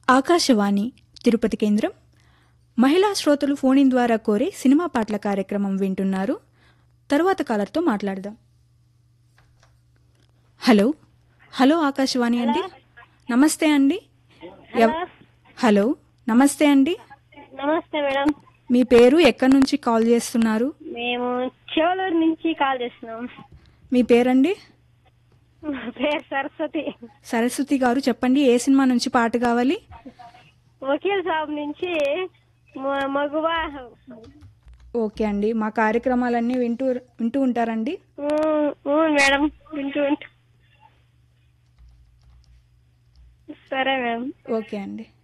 ఆకాశవాణి తిరుపతి కేంద్రం మహిళా శ్రోతలు ఫోన్ ఇన్ ద్వారా కోరే సినిమా పాటల కార్యక్రమం వింటున్నారు తరువాత కాలర్తో మాట్లాడదాం హలో హలో ఆకాశవాణి అండి నమస్తే అండి ఎవ్- హలో నమస్తే అండి నమస్తే మేడం మీ పేరు ఎక్కడి నుంచి కాల్ చేస్తున్నారు మేము చెవలూరు నుంచి కాల్ చేస్తున్నాం మీ పేరండి పేరు సరస్వతి సరస్వతి గారు చెప్పండి ఏ సినిమా నుంచి పాట కావాలి వకీల్ సాబ్ నుంచి మ- మగువా ఓకే అండి మా కార్యక్రమాలన్నీ వింటూ వింటూ ఉంటారండి ఊ, ఊ మేడం వింటూ వింటూ సరే మేడం ఓకే అండి